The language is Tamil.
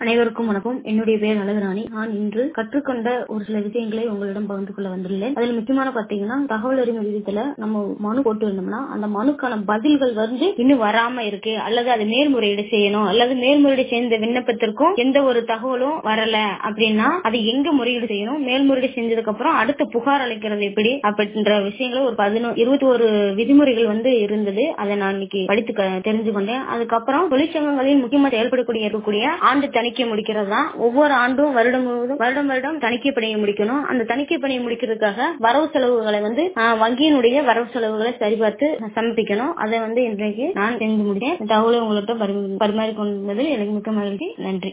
அனைவருக்கும் வணக்கம் என்னுடைய பெயர் அழகுராணி நான் இன்று கற்றுக்கொண்ட ஒரு சில விஷயங்களை உங்களிடம் பகிர்ந்து கொள்ள வந்துள்ளேன் அதில் முக்கியமான பாத்தீங்கன்னா தகவல் அறிவு விதத்துல நம்ம மனு போட்டு இருந்தோம்னா அந்த மனுக்கான பதில்கள் வந்து இன்னும் வராம இருக்கு அல்லது அது மேல்முறையீடு செய்யணும் அல்லது மேல்முறையீடு செய்த விண்ணப்பத்திற்கும் எந்த ஒரு தகவலும் வரல அப்படின்னா அது எங்க முறையீடு செய்யணும் மேல்முறையீடு செஞ்சதுக்கு அப்புறம் அடுத்த புகார் அளிக்கிறது எப்படி அப்படின்ற விஷயங்களை ஒரு பதினொரு இருபத்தி ஒரு விதிமுறைகள் வந்து இருந்தது அதை நான் இன்னைக்கு படித்து க- தெரிஞ்சு கொண்டேன் அதுக்கப்புறம் தொழிற்சங்கங்களில் முக்கியமா செயல்படக்கூடிய இருக்கக்கூடிய ஆண்டு தணிக்கை முடிக்கிறது தான் ஒவ்வொரு ஆண்டும் வருடம் முழுவதும் வருடம் வருடம் தணிக்கை பணியை முடிக்கணும் அந்த தணிக்கை பணியை முடிக்கிறதுக்காக வரவு செலவுகளை வந்து ஆஹ், வங்கியினுடைய வரவு செலவுகளை சரிபார்த்து சமர்ப்பிக்கணும் அதை வந்து இன்றைக்கு நான் செஞ்சு முடித்தேன் தகவலை உங்கள்கிட்ட பரிமாறிக்கொண்டதில் எனக்கு மிக்க மகிழ்ச்சி நன்றி